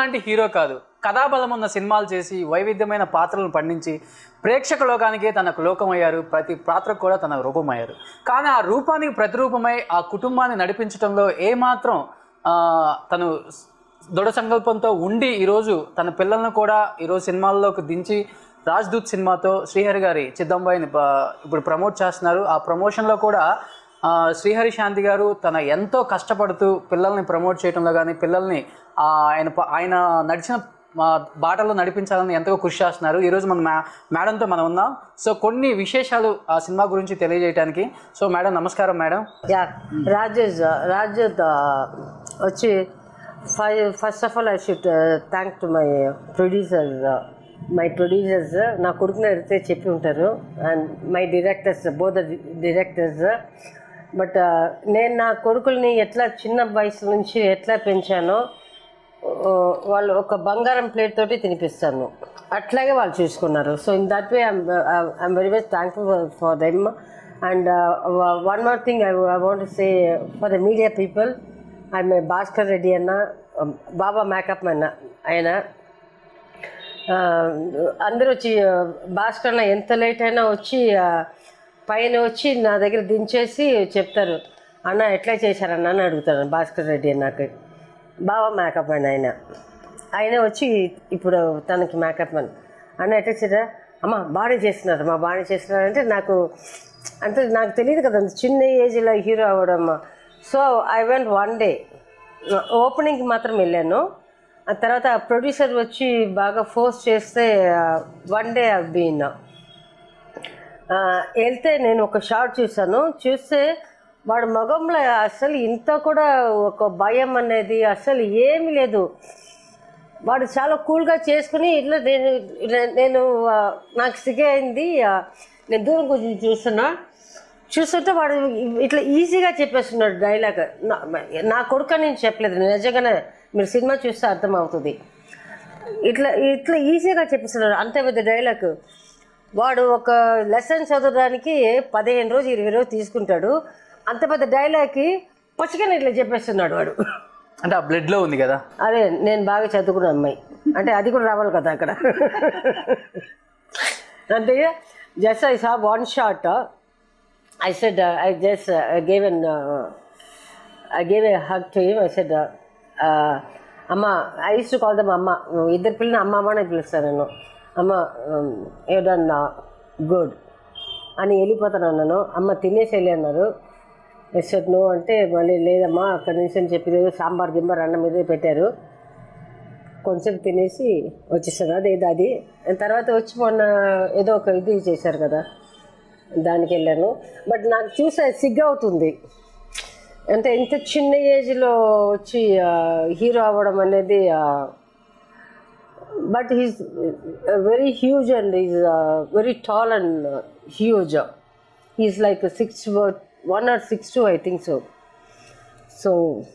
లాంటి హీరో కాదు కథాబలం ఉన్న సినిమాలు చేసి వైవిధ్యమైన పాత్రలను పండించి ప్రేక్షక లోకానికే తనకు లోకమయ్యారు ప్రతి పాత్రకు కూడా తన రూపమయ్యారు కానీ ఆ రూపానికి ప్రతిరూపమై ఆ కుటుంబాన్ని నడిపించడంలో ఏమాత్రం ఆ, తను దృఢ సంకల్పంతో ఉండి ఈరోజు తన పిల్లలను కూడా ఈరోజు సినిమాల్లోకి దించి రాజ్దూత్ సినిమాతో శ్రీహరి గారి చిద్దంబాయిని ప- ఇప్పుడు ప్రమోట్ చేస్తున్నారు ఆ ప్రమోషన్లో కూడా ఆ, శ్రీహరి శాంతి గారు తన ఎంతో కష్టపడుతూ పిల్లల్ని ప్రమోట్ చేయడంలో కానీ పిల్లల్ని ఆ, ఆయన ప- ఆయన నడిచిన ఆ, బాటలో నడిపించాలని ఎంతో కృషి చేస్తున్నారు ఈరోజు మన మే మేడంతో మనం ఉన్నాం సో కొన్ని విశేషాలు ఆ సినిమా గురించి తెలియజేయడానికి సో మేడం నమస్కారం మేడం యా రాజేష్ రాజేష్ వచ్చి ఫై first of all I should thank to my producers my producers నా కొడుకుని అడిగితే చెప్పి ఉంటారు అండ్ మై డైరెక్టర్స్ బోధ డైరెక్టర్స్ బట్ నేను నా కొడుకుల్ని ఎట్లా చిన్న వయసు నుంచి ఎట్లా పెంచానో ఆ, వాళ్ళు ఒక బంగారం ప్లేట్ తోటి తినిపిస్తాను అట్లాగే వాళ్ళు చూసుకున్నారు so in that way I'm very much thankful for them and one more thing I I want say for the media people I may Bhaskar Reddy అన్న um, బాబా మేకప్ అన్న ఆయన ఆ, అందరూ వచ్చి ఆ, భాస్కర్ అన్న ఎంత లేట్ అయినా వచ్చి ఆ, పైన వచ్చి నా దగ్గర దించేసి చెప్తారు అన్న ఎట్లా చేశారన్న అని అడుగుతారు భాస్కర్ రెడ్డి అన్నకి బాబా మేకప్ అని ఆయన ఆయన వచ్చి ఇప్పుడు తనకి మేకప్ అని అన్న ఎట్లా చేశారా అమ్మ బాగానే చేస్తున్నారు మా బాగానే చేస్తున్నారు అంటే నాకు అంటే నాకు తెలియదు కదా అంత చిన్న ఏజ్లో హీరో అవ్వడం so I went one day ఓపెనింగ్కి మాత్రం వెళ్ళాను ఆ తర్వాత ప్రొడ్యూసర్ వచ్చి బాగా ఫోర్స్ చేస్తే వన్ డే అవి బీన్ వెళ్తే నేను ఒక షార్ట్ చూసాను చూస్తే వాడు మగంలో అసలు ఇంత కూడా ఒక భయం అనేది అసలు ఏమీ లేదు వాడు చాలా కూల్గా చేసుకుని ఇట్లా నేను ఇట్లా- నేను ఆ, నాకు సిగ్గైంది ఆ, నేను దూరం కొంచెం చూస్తున్నా చూస్తుంటే వాడు ఇట్లా ఈజీగా చెప్పేస్తున్నాడు డైలాగ్ నా- నా కొడుకు అని నేను చెప్పలేదు నిజంగానే మీరు సినిమా చూస్తే అర్థమవుతుంది ఇట్లా ఇట్లా ఈజీగా చెప్పేస్తున్నాడు అంతే పెద్ద డైలాగ్ వాడు ఒక లెసన్ చదవడానికి పదిహేను రోజు ఇరవై రోజు తీసుకుంటాడు అంత పెద్ద డైలాగ్కి పచ్చిగానే ఇట్లా చెప్పేస్తున్నాడు వాడు అంటే ఆ బ్లడ్లో ఉంది కదా అదే నేను బాగా చదువుకున్న అమ్మాయి అంటే అది కూడా రావాలి కదా అక్కడ అంటే just I saw one shot I said I just gave an I gave a hug to him I said అమ్మ I used to call them అమ్మ ఇద్దరు పిల్లలు అమ్మ అమ్మ అని పిలుస్తాను నేను అమ్మ ఏ డన్ గుడ్ అని వెళ్ళిపోతాను అన్నాను అమ్మ తినేసి వెళ్ళి అన్నారు ఎస్ఎట్ నో అంటే మళ్ళీ లేదమ్మా అక్కడి నుంచి అని చెప్పి ఏదో సాంబార్ గింబార్ అన్నం మీద పెట్టారు కొంచెం తినేసి వచ్చేసాను అదేదో అది తర్వాత వచ్చి మొన్న ఏదో ఒక ఇది చేశారు కదా దానికి వెళ్ళాను బట్ నాకు చూసే సిగ్గు అవుతుంది అంటే ఇంత చిన్న ఏజ్లో వచ్చి హీరో అవ్వడం అనేది but he's very huge and is very tall and huge is like six one or six two I think so so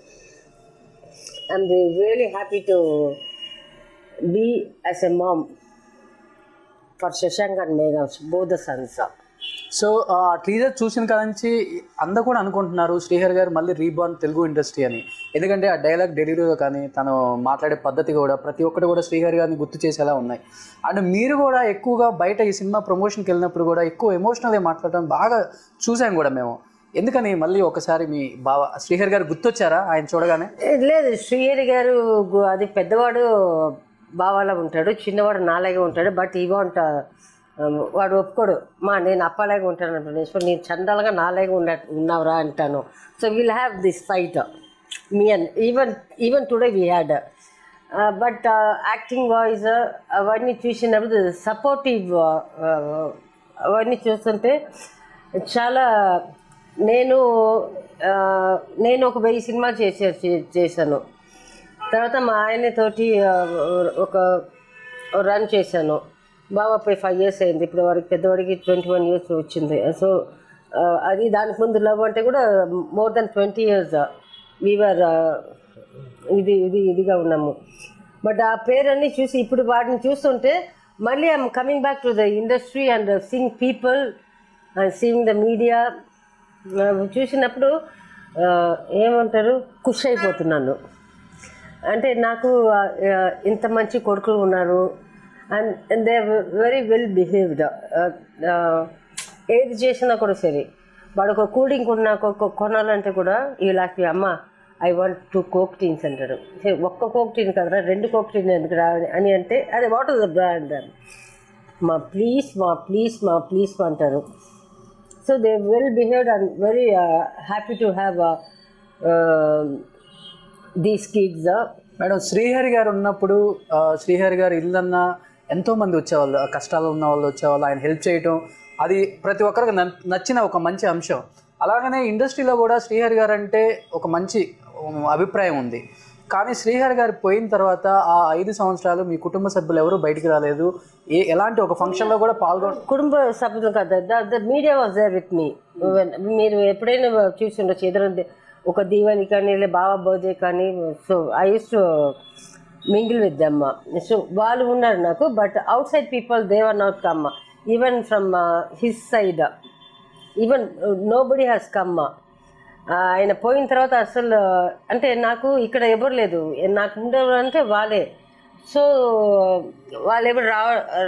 I'm really happy to be as a mom for Shashank and Meghansh both the sons so ఆ teaser చూసిన కాడ నుంచి అందరూ కూడా అనుకుంటున్నారు శ్రీహరి గారు మళ్ళీ reborn Telugu industry అని ఎందుకంటే ఆ డైలాగ్ డెలివరీలో కానీ తను మాట్లాడే పద్ధతి కూడా ప్రతి ఒక్కటి కూడా శ్రీహరి గారిని గుర్తు చేసేలా ఉన్నాయి అండ్ మీరు కూడా ఎక్కువగా బయట ఈ సినిమా ప్రమోషన్కి వెళ్ళినప్పుడు కూడా ఎక్కువ ఎమోషనల్గా మాట్లాడటం బాగా చూసాం కూడా మేము ఎందుకని మళ్ళీ ఒకసారి మీ బావ శ్రీహరి గారు గుర్తొచ్చారా ఆయన చూడగానే లేదు శ్రీహరి గారు గు- అది పెద్దవాడు బావాలా ఉంటాడు చిన్నవాడు నాలాగే ఉంటాడు బట్ ఈ వాంట్ వాడు ఒప్పుకోడు మా నేను అప్పలాగే ఉంటాను అంటాను సో నేను చందాలుగా నాలాగే ఉన్న ఉన్నావురా అంటాను so will have this fight me and even even today we had but acting voice అవన్నీ చూసినప్పుడు సపోర్టివ్ అవన్నీ చూస్తుంటే చాలా నేను ఆ, నేను ఒక వెయ్యి సినిమా చేసే చే- చేశాను తర్వాత మా ఆయన తోటి ఆ, ఒక రన్ చేశాను బాబా పోయి ఫైవ్ ఇయర్స్ అయింది ఇప్పుడు వాడికి పెద్దవాడికి ట్వంటీ వన్ ఇయర్స్ వచ్చింది సో ఆ, అది దానికి ముందు లవ్ అంటే కూడా మోర్ దెన్ ట్వంటీ ఇయర్స్ వీవర్ ఇది ఇది ఇదిగా ఉన్నాము బట్ ఆ పేరన్నీ చూసి ఇప్పుడు వాటిని చూస్తుంటే మళ్ళీ I'm coming back to the industry and seeing people and seeing the media చూసినప్పుడు ఆ, ఏమంటారు ఖుషి అయిపోతున్నాను అంటే నాకు ఆ, ఆ, ఇంత మంచి కొడుకులు ఉన్నారు and they very well behaved ఏది చేసినా కూడా సరే వాడు ఒక కూల్ డ్రింక్ నాకు ఒక కొనాలంటే కూడా ఈ లాస్ట్ అమ్మ I want two Coke tins అంటాడు "హే, ఒక్క కోక్ టీన్ కదరా రెండు కోక్ టీన్ ఎందుకు రా అని అంటే అదే వాట్ ఇస్ ద బ్రాండ్ అని మా ప్లీజ్ మా ప్లీజ్ మా ప్లీజ్ అంటారు so they well behaved and very happy to have these kids madam Srihari garu ఉన్నప్పుడు ఆ, శ్రీహరి గారు ఇల్లన్నా ఎంతో మంది వచ్చేవాళ్ళు ఆ కష్టాలు ఉన్న వాళ్ళు వచ్చేవాళ్ళు ఆయన హెల్ప్ చేయటం అది ప్రతి ఒక్కరికి న- నచ్చిన ఒక మంచి అంశం అలాగనే ఇండస్ట్రీలో కూడా శ్రీహరి గారు అంటే ఒక మంచి ఉమ్, అభిప్రాయం ఉంది కానీ శ్రీహరి గారు పోయిన తర్వాత ఆ ఐదు సంవత్సరాలు మీ కుటుంబ సభ్యులు ఎవరు బయటికి రాలేదు ఏ ఎలాంటి ఒక ఫంక్షన్లో కూడా పాల్గొ కుటుంబ సభ్యులు కదా the media was there with me మీరు ఎప్పుడైనా చూసిండొచ్చు ఎదురు ఒక దీవాళి కానీ లేదా బాబా బర్త్డే కానీ so I used to mingle with them so వాళ్ళు ఉన్నారు నాకు but outside people they were not come even from his side even nobody has come ఆయన పోయిన తర్వాత అసలు అంటే నాకు ఇక్కడ ఎవరు లేదు నాకు ఉండేవారు అంటే వాళ్ళే సో వాళ్ళు ఎవరు రా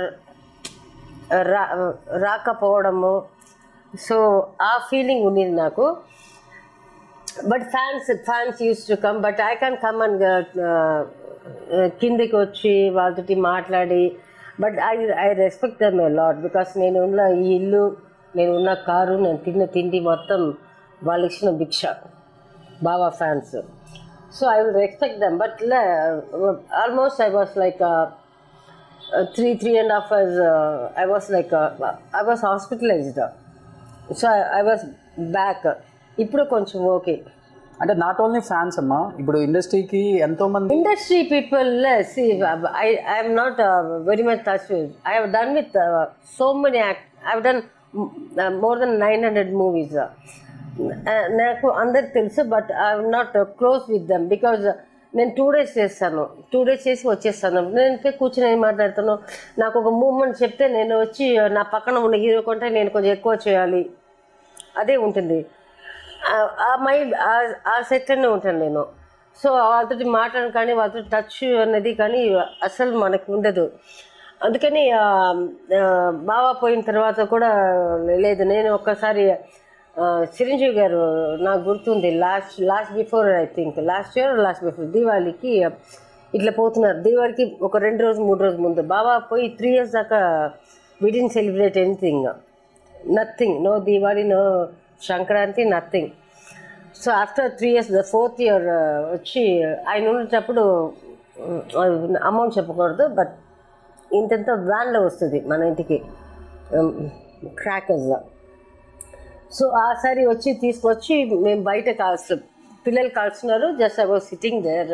రా రాకపోవడము సో ఆ ఫీలింగ్ ఉండేది నాకు but fans fans used to come but I can come and కిందకి వచ్చి వాళ్ళతోటి మాట్లాడి but I I respect them a lot because నేను ఉన్న ఈ ఇల్లు నేను ఉన్న కారు నేను తిన్న తిండి మొత్తం వాళ్ళు ఇచ్చిన భిక్ష బాబా fans so I will respect them but almost I was like three three and half hours I was like I was hospitalised so I was back ఇప్పుడు కొంచెం ఓకే అంటే నాట్ ఓన్లీ ఫ్యాన్స్ అమ్మా ఇప్పుడు ఇండస్ట్రీకి ఎంతో మంది industry people see I I'm not very much touch I have done with so many act I have done more than nine hundred movies నాకు అందరికి తెలుసు but I'm not close with them because నేను two days చేస్తాను two days చేసి వచ్చేస్తాను నేను ఇంకా కూర్చొని ఏం మాట్లాడతాను నాకు ఒక మూమెంట్ చెప్తే నేను వచ్చి నా పక్కన ఉన్న హీరో కంటే నేను కొంచెం ఎక్కువ చేయాలి అదే ఉంటుంది ఆ- ఆ మైండ్ ఆ- ఆ సెట్లోనే ఉంటాను నేను సో వాళ్ళతో మాట్లాడను కానీ వాళ్ళతో టచ్ అనేది కానీ అసలు మనకు ఉండదు అందుకని ఆ, ఆ, బావ పోయిన తర్వాత కూడా లేదు నేను ఒక్కసారి ఆ, చిరంజీవి గారు నాకు గుర్తుంది last last before I think last year last before దీవాళికి ఇట్లా పోతున్నారు దీవాళికి ఒక రెండు రోజు మూడు రోజు ముందు బాబా పోయి త్రీ ఇయర్స్ దాకా we didn't celebrate anything nothing no Diwali no Sankranti nothing so after three years the fourth year వచ్చి ఆయన ఉండేటప్పుడు అమౌంట్ చెప్పకూడదు బట్ ఇంతంత వ్యాన్లో వస్తుంది మన ఇంటికి క్రాకర్స్ సో ఆ సారి వచ్చి తీసుకొచ్చి మేము బయట కాల్చు పిల్లలు కాల్చున్నారు just I was sitting there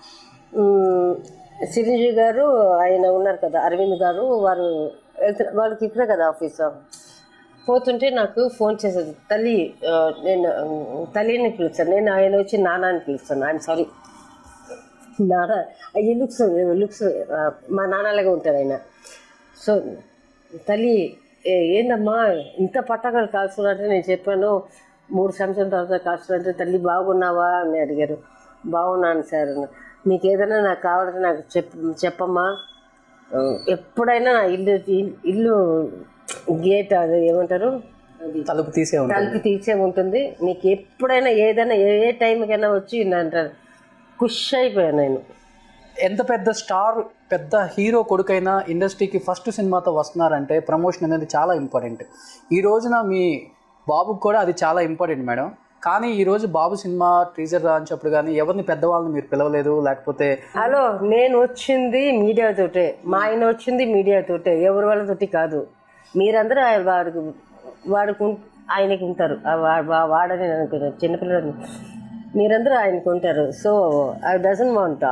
Chiranjeevi garu ఆయన ఉన్నారు కదా అరవింద్ గారు వారు వెళ్తున్న- వాళ్ళకి ఇప్పుడే కదా ఆఫీస్ పోతుంటే నాకు ఫోన్ చేసేది తల్లి ఆ, నేను ఉమ్, తల్లిని పిలుస్తాను నేను ఆయన వచ్చి నాన్న అని పిలుస్తాను ఐఎమ్ సారీ నాన్న ఈ లుక్స్ లుక్స్ మా నాన్నలాగా ఉంటారు ఆయన సో తల్లి ఏ- ఏందమ్మా ఇంత పట్టకాలు కాల్చున్నారంటే నేను చెప్పాను మూడు సంవత్సరాల తర్వాత కాల్చున్నారంటే తల్లి బాగున్నావా అని అడిగారు బాగున్నాను సార్ అన్న. మీకు ఏదైనా నాకు కావాలంటే నాకు చెప్ చెప్పమ్మా ఆ, ఎప్పుడైనా నా ఇల్లు ఇల్లు గేట్ అది ఏమంటారు అది తలుపు తీసే ఉంటారు తలుపు తీసే ఉంటుంది నీకు ఎప్పుడైనా ఏదైనా ఏ ఏ టైంకైనా వచ్చి అంటారు ఖుష్ అయిపోయాను నేను ఎంత పెద్ద స్టార్ పెద్ద హీరో కొడుకైనా ఇండస్ట్రీకి ఫస్ట్ సినిమాతో వస్తున్నారంటే ప్రమోషన్ అనేది చాలా ఇంపార్టెంట్ ఈ రోజున మీ బాబుకి కూడా అది చాలా ఇంపార్టెంట్ మేడం కానీ ఈ రోజు బాబు సినిమా టీజర్ రాంచప్పుడు కానీ ఎవరిని పెద్దవాళ్ళని మీరు పిలవలేదు లేకపోతే హలో నేను వచ్చింది మీడియాతోటే మా ఆయన వచ్చింది మీడియాతోటే ఎవరి వాళ్ళతోటి కాదు మీరందరూ ఆయన వాడికి వాడికి ఉం- ఆయనకి ఉంటారు ఆ వా- వా- వాడని నేను అనుకున్నాను చిన్నపిల్లలు మీరందరూ ఆయనకు ఉంటారు సో ఐ డజన్ వాంట్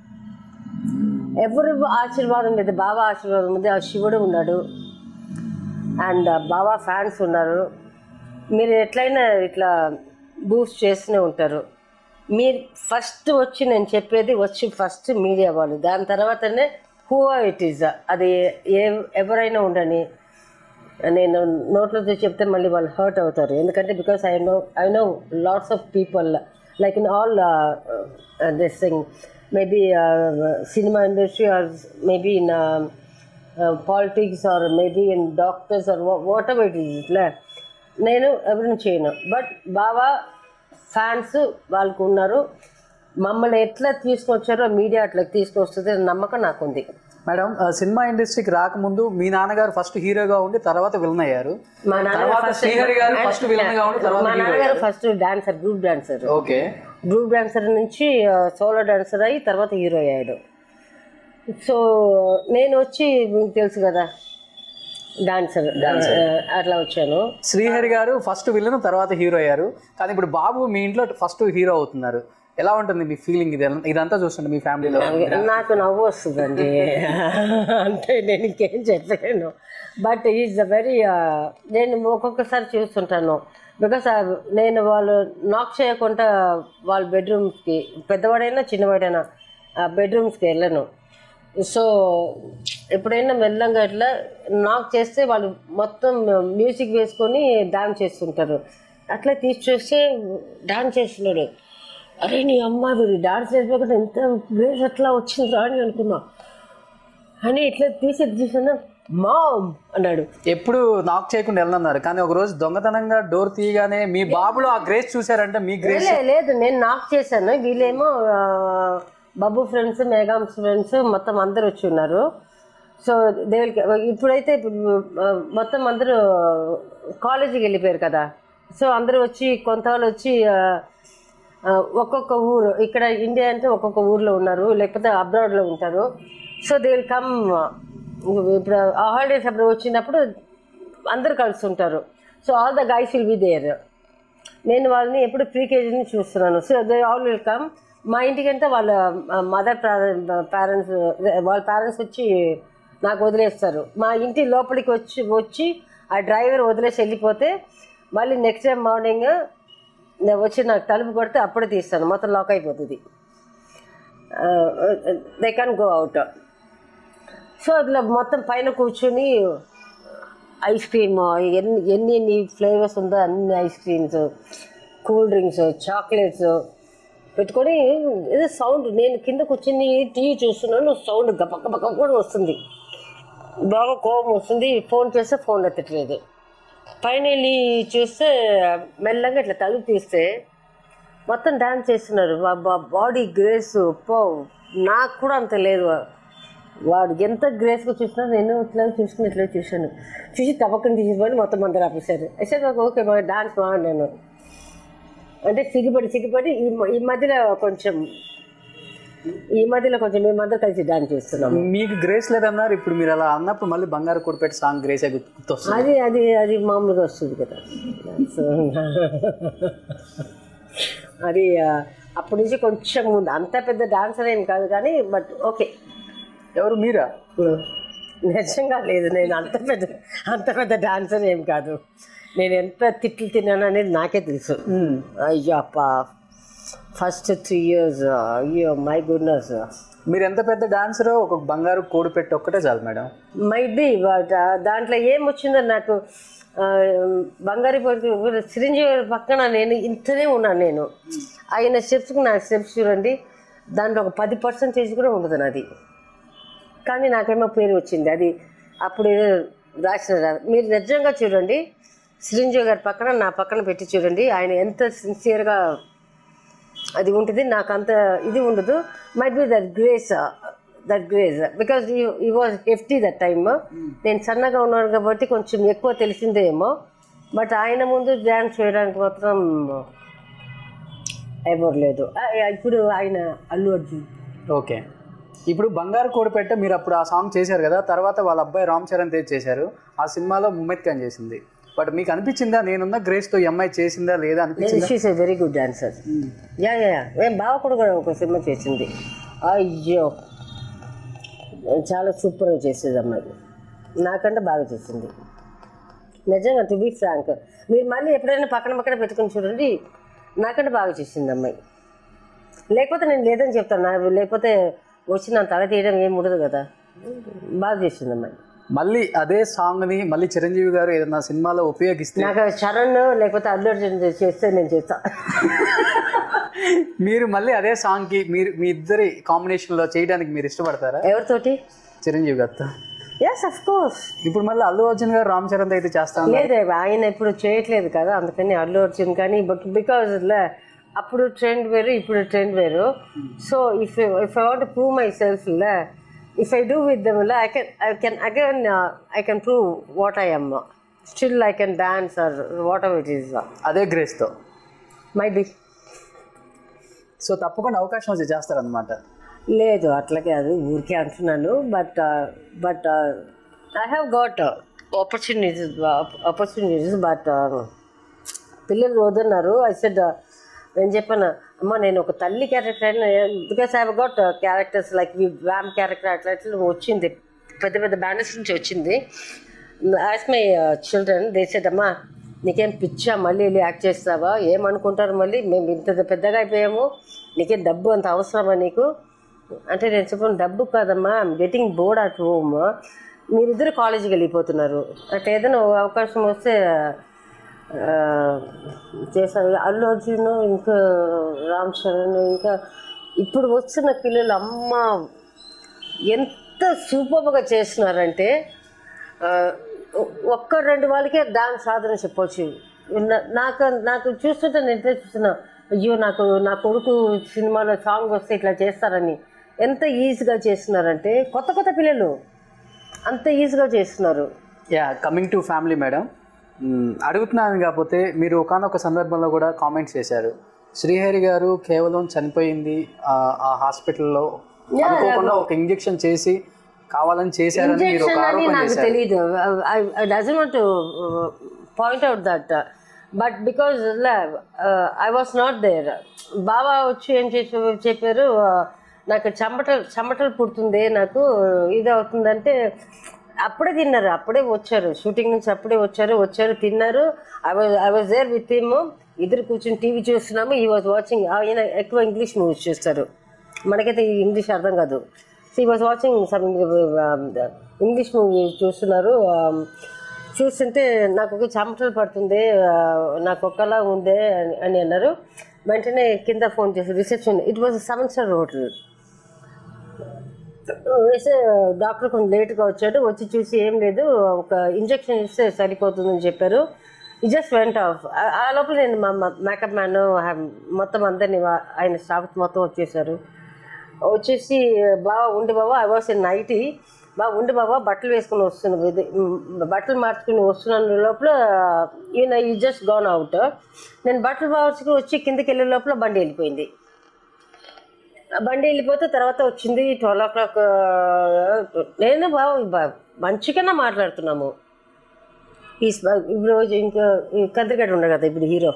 ఎవరి ఆశీర్వాదం లేదు బాబా ఆశీర్వాదం ఉంది ఆ శివుడు ఉన్నాడు అండ్ బాబా ఫ్యాన్స్ ఉన్నారు మీరు ఎట్లయినా ఇట్లా బూస్ట్ చేస్తూనే ఉంటారు మీరు ఫస్ట్ వచ్చి నేను చెప్పేది వచ్చి ఫస్ట్ మీడియా వాళ్ళు దాని తర్వాతనే హూ ఇట్ ఈస్ అది ఏ ఎవరైనా ఉండని నేను నోట్లతో చెప్తే మళ్ళీ వాళ్ళు హర్ట్ అవుతారు ఎందుకంటే because I know I know lots of people like in all this thing maybe cinema industry or maybe in politics or maybe in doctors or whatever it is ఇట్లా నేను ఎవరిని చేయను బట్ బాబా ఫ్యాన్స్ వాళ్ళకు ఉన్నారు మమ్మల్ని ఎట్లా తీసుకొచ్చారో media అట్లా తీసుకొస్తుంది అనే నమ్మకం నాకుంది మేడం ఆ, సినిమా ఇండస్ట్రీకి రాకముందు మీ నాన్నగారు ఫస్ట్ హీరోగా ఉండి తర్వాత విలన్ అయ్యారు మా నాన్నగారు తర్వాత ఫస్ట్ శ్రీహరి గారు ఫస్ట్ విలన్ గా ఉండి తర్వాత మా hero నాన్నగారు అయ్యారు. First dancer group dancer okay group dancer నుంచి సోలో డాన్సర్ అయ్యి తర్వాత హీరో అయ్యాడు సో నేను వచ్చి మీకు తెలుసు కదా డాన్సర్ అట్లా వచ్చాను శ్రీహరి గారు ఫస్ట్ విలన్ తర్వాత హీరో అయ్యారు కానీ ఇప్పుడు బాబు మీ ఇంట్లో ఫస్ట్ హీరో అవుతున్నారు ఎలా ఉంటుంది మీ ఫీలింగ్ ఇది ఇదంతా చూస్తుంటే మీ ఫ్యామిలీలో నాకు నవ్వు వస్తుందండి అంటే నేను ఇంకేం చెప్పలేను బట్ ఈజ్ ద వెరీ నేను ఒక్కొక్కసారి చూస్తుంటాను బికాస్ నేను వాళ్ళు నాక్ చేయకుండా వాళ్ళ బెడ్రూమ్స్కి పెద్దవాడైనా చిన్నవాడైనా ఆ బెడ్రూమ్స్కి వెళ్ళను సో ఎప్పుడైనా మెల్లంగా ఇట్లా నాక్ చేస్తే వాళ్ళు మొత్తం మ్యూజిక్ వేసుకొని డాన్స్ చేస్తుంటారు అట్లా తీసి చూస్తే డాన్స్ చేస్తున్నాడు అరే నీ అమ్మ వీడు డాన్స్ చేసిపోకుండా ఎంత గ్రేస్ అట్లా వచ్చింది రా అని అనుకున్నా అని ఇట్లా తీసి చూసాను మామ్ అన్నాడు ఎప్పుడు నాక్ చేయకుండా వెళ్ళన్నారు కానీ ఒక రోజు దొంగతనంగా డోర్ తీయగానే మీ బాబులో ఆ గ్రేస్ చూసారంటే మీ గ్రేస్ లే- లేదు నేను నాక్ చేశాను వీళ్ళేమో ఆ, బాబు ఫ్రెండ్స్ మేఘామ్స్ ఫ్రెండ్స్ మొత్తం అందరు వచ్చి ఉన్నారు సో దేవుడికి ఇప్పుడైతే ఇప్పుడు, ఆ, మొత్తం అందరూ కాలేజీకి వెళ్ళిపోయారు కదా సో అందరూ వచ్చి కొంత వాళ్ళు వచ్చి ఆ, ఆ, ఒక్కొక్క ఊరు ఇక్కడ ఇండియా అంటే ఒక్కొక్క ఊర్లో ఉన్నారు లేకపోతే అబ్రాడ్లో ఉంటారు సో దే విల్ కమ్ ఇప్పుడు ఆ హాలిడేస్ అప్పుడు వచ్చినప్పుడు అందరు కలిసి ఉంటారు so all the guys will be there నేను వాళ్ళని ఎప్పుడు ప్రీ కేజీని చూస్తున్నాను so they all will come మా ఇంటికంటే వాళ్ళ మదర్ పేరెంట్స్ వాళ్ళ పేరెంట్స్ వచ్చి నాకు వదిలేస్తారు మా ఇంటి లోపలికి వచ్చి వచ్చి ఆ డ్రైవర్ వదిలేసి వెళ్ళిపోతే మళ్ళీ నెక్స్ట్ డే మార్నింగ్ నేను వచ్చి నాకు తలుపు కొడితే అప్పుడే తీస్తాను మొత్తం లాక్ అయిపోతుంది they can go out so ఇట్లా మొత్తం పైన కూర్చొని ఐస్ క్రీమ్ ఎన్ని ఎన్ని ఎన్ని ఫ్లేవర్స్ ఉందో అన్ని ice creams cool drinks chocolates పెట్టుకొని ఏదో సౌండ్ నేను కింద కూర్చొని టీవీ చూస్తున్నాను సౌండ్ గప గప గప కూడా వస్తుంది బాగా కోపం వస్తుంది ఫోన్ చేస్తే ఫోన్ ఎత్తట్లేదు పైన వెళ్ళి చూస్తే మెల్లగా ఇట్లా తలుపు తీస్తే మొత్తం డాన్స్ చేస్తున్నారు బాడీ గ్రేస్ పో నాకు కూడా అంత లేదు వాడు ఎంత గ్రేస్గా చూసినా నేను ఇట్లా చూసుకుని ఇట్లా చూశాను చూసి తప్పకుండా తీసిపోయి మొత్తం అందరు ఆపేశారు అయితే నాకు ఓకే మా డాన్స్ బాగున్నాను అంటే సిగ్గుపడి సిగ్గుపడి ఈ మ- ఈ మధ్యలో కొంచెం ఈ మధ్యలో కొంచెం మేమందరం కలిసి డాన్స్ చేస్తున్నాము మీకు గ్రేస్ లేదన్నారు ఇప్పుడు మీరు అలా అన్నప్పుడు మళ్ళీ బంగారు కూడిపెట్టి సాంగ్ గ్రేసే గుర్తు- గుర్తొస్తుంది అది అది అది మామూలుగా వస్తుంది కదా సో, అది ఆ, అప్పటి నుంచి కొంచెం ముందు అంత పెద్ద డాన్సర్ ఏం కాదు కానీ బట్ ఓకే ఎవరు మీరా నిజంగా లేదు నేను అంత పెద్ద అంత పెద్ద డాన్సర్ ఏం కాదు నేను ఎంత తిట్లు తిన్నాను అనేది నాకే తెలుసు అయ్యో అప్ప ఫస్ట్ త్రీ ఇయర్స్ అయ్యో మై గుడ్నెస్ మీరు ఎంత పెద్ద డాన్సరో ఒక బంగారు కోడి పెట్టి ఒక్కటే చాలు మేడం మైట్ బి బట్ దాంట్లో ఏం వచ్చిందో నాకు ఆ, బంగారు పొడి చిరంజీవి గారి పక్కన నేను ఇంతనే ఉన్నాను నేను ఆయన స్టెప్స్కి నా స్టెప్స్ చూడండి దాంట్లో ఒక పది పర్సెంటేజ్ కూడా ఉండదు నాది కానీ నాకేమో పేరు వచ్చింది అది అప్పుడు ఏదో రాసిన రా- మీరు నిజంగా చూడండి చిరంజీవి గారి పక్కన నా పక్కన పెట్టి చూడండి ఆయన ఎంత సిన్సియర్గా అది ఉంటుంది నాకు అంత ఇది ఉండదు might be that grace that grace because he was hefty that time నేను సన్నగా ఉన్నాను కాబట్టి కొంచెం ఎక్కువ తెలిసిందేమో బట్ ఆయన ముందు డ్యాన్స్ చేయడానికి మాత్రం ఎవరు లేదు ఆ, ఇప్పుడు ఆయన అల్లు అర్జున్ ఓకే ఇప్పుడు బంగారు కోడి పెట్ట మీరు అప్పుడు ఆ సాంగ్ చేశారు కదా తర్వాత వాళ్ళ అబ్బాయి రామ్ చరణ్ తేజ్ చేశారు ఆ సినిమాలో ముమ్మెత్ ఖాన్ చేసింది బట్ మీకు అనిపించిందా నేనున్న గ్రేస్తో ఈ అమ్మాయి చేసిందా లేదా అనిపించింది she's a very good dancer yeah yeah yeah. మేము బావ కూడా కూడా ఒక సినిమా చేసింది అయ్యో చాలా సూపర్గా చేసేది అమ్మాయి నాకంటే బాగా చేసింది నిజంగా టు బీ ఫ్రాంక్ మీరు మళ్ళీ ఎప్పుడైనా పక్కన పక్కన పెట్టుకుని చూడండి నాకంటే బాగా చేసింది అమ్మాయి లేకపోతే నేను లేదని చెప్తాను నా- లేకపోతే వచ్చి నా తల తీయడం ఏం ఉండదు కదా బాగా చేసింది అమ్మాయి మళ్ళీ అదే సాంగ్ని మళ్ళీ చిరంజీవి గారు ఏదైనా సినిమాలో ఉపయోగిస్తే నాకు చరణ్ లేకపోతే అల్లు అర్జున్ చేస్తే నేను చేస్తా మీరు మళ్ళీ అదే సాంగ్కి మీరు మీ ఇద్దరి కాంబినేషన్లో చేయడానికి మీరు ఇష్టపడతారా ఎవరితోటి చిరంజీవి గారితో ఎస్ అఫ్ కోర్స్ ఇప్పుడు మళ్ళీ అల్లు అర్జున్ గారు రామ్ చరణ్ అయితే చేస్తాను లేదే ఆయన ఇప్పుడు చేయట్లేదు కదా అందుకని అల్లు అర్జున్ కానీ బికాజ్ అప్పుడు ట్రెండ్ వేరు ఇప్పుడు ట్రెండ్ వేరు so if if I want prove myself if I do with them I can I can again I can prove what I am still I can dance or whatever it is అదే గ్రేస్తో my B so తప్పకుండా అవకాశం వచ్చి చేస్తారనమాట లేదు అట్లా కాదు ఊరికే అంటున్నాను but but I have got opportunities opportunities but పిల్లలు వద్దన్నారు ఐ సెడ్ నేను చెప్పాను అమ్మ నేను ఒక తల్లి character because I got characters like vamp character అట్లా అట్లా వచ్చింది పెద్ద పెద్ద బ్యానర్స్ నుంచి వచ్చింది యాజ్ మై చిల్డ్రన్ దేశెడ్ అమ్మా నీకేం పిచ్చా మళ్ళీ వెళ్ళి యాక్ట్ చేస్తావా ఏమనుకుంటారు మళ్ళీ మేము ఇంత పెద్దగా అయిపోయాము నీకేం డబ్బు అంత అవసరమా నీకు అంటే నేను చెప్పాను డబ్బు కాదమ్మా I'm getting bored at home మీరిద్దరు కాలేజీకి వెళ్ళిపోతున్నారు అట్లా ఏదైనా ఓ అవకాశం వస్తే ఆ, చేశారు అల్లు అర్జున్ ఇంకా రామ్ చరణ్ ఇంకా ఇప్పుడు వచ్చిన పిల్లలు అమ్మ ఎంత సూపర్గా చేస్తున్నారంటే ఆ, ఒక్క రెండు వాళ్ళకే డాన్స్ సాధన చెప్పొచ్చు నా- నాకు నాకు చూస్తుంటే నేను ఇట్లా చూస్తున్నా అయ్యో నాకు నా కొడుకు సినిమాలో సాంగ్ వస్తే ఇట్లా చేస్తారని ఎంత ఈజీగా చేస్తున్నారంటే కొత్త కొత్త పిల్లలు అంత ఈజీగా చేస్తున్నారు yeah coming to family madam అడుగుతున్నాను కాకపోతే మీరు ఒకనొక సందర్భంలో కూడా కామెంట్స్ చేశారు శ్రీహరి గారు కేవలం చనిపోయింది ఆ, ఆ హాస్పిటల్లో అనుకోకుండా ఒక ఇంజెక్షన్ చేసి కావాలని చేశారని మీరు ఒక ఇంజెక్షన్ అని ఆరోపణ నాకు చేశారు తెలియదు I doesn't want point out that but because I was not there బాబా వచ్చి ఏం చేసి చెప్పారు uh, నాకు చెమటలు చెమటలు పుడుతుంది నాకు ఇది అవుతుందంటే అప్పుడే తిన్నారు అప్పుడే వచ్చారు షూటింగ్ నుంచి అప్పుడే వచ్చారు వచ్చారు తిన్నారు I was I was there with him ఇద్దరు కూర్చొని టీవీ చూస్తున్నాము ఈ వాజ్ వాచింగ్ ఆయన ఎక్కువ ఇంగ్లీష్ మూవీస్ చూస్తారు మనకైతే ఈ ఇంగ్లీష్ అర్థం కాదు so was watching some English movie చూస్తున్నారు um, చూస్తుంటే నాకు ఒక చెమటలు పడుతుంది ఆ, నాకు ఒకలా ఉందే అని- అని అన్నారు వెంటనే కింద ఫోన్ చేసి reception it was seven star hotel వేసే డాక్టర్ కొంచెం లేట్గా వచ్చాడు వచ్చి చూసి ఏం లేదు ఒక ఇంజెక్షన్ ఇస్తే సరిపోతుందని చెప్పారు ఈ జస్ట్ వెంట ఆఫ్ ఆ లోపల నేను మా మేకప్ మ్యాన్ మొత్తం అందరినీ వా- ఆయన స్టాఫ్ మొత్తం వచ్చేసారు వచ్చేసి బాబా ఉండి బాబా ఐ వాస్ ఇన్ నైటీ బాబా ఉండి బాబా బట్టలు వేసుకుని వస్తున్నాను ఇది, మ్, బట్టలు మార్చుకుని వస్తున్నాను లోపల ఈయన ఈ జస్ట్ గోన్ అవుట్ నేను బట్టలు మార్చుకుని వచ్చి కిందకి వెళ్ళే లోపల బండి వెళ్ళిపోయింది ఆ బండి వెళ్ళిపోతే తర్వాత వచ్చింది ట్వెల్వ్ ఓ క్లాక్ నేను బాబు బా- మంచిగానే మాట్లాడుతున్నాము ఈ స్ప- ఇప్పుడు రోజు ఇంకా ఈ కద్రిగడ్డ ఉండదు కదా ఇప్పుడు హీరో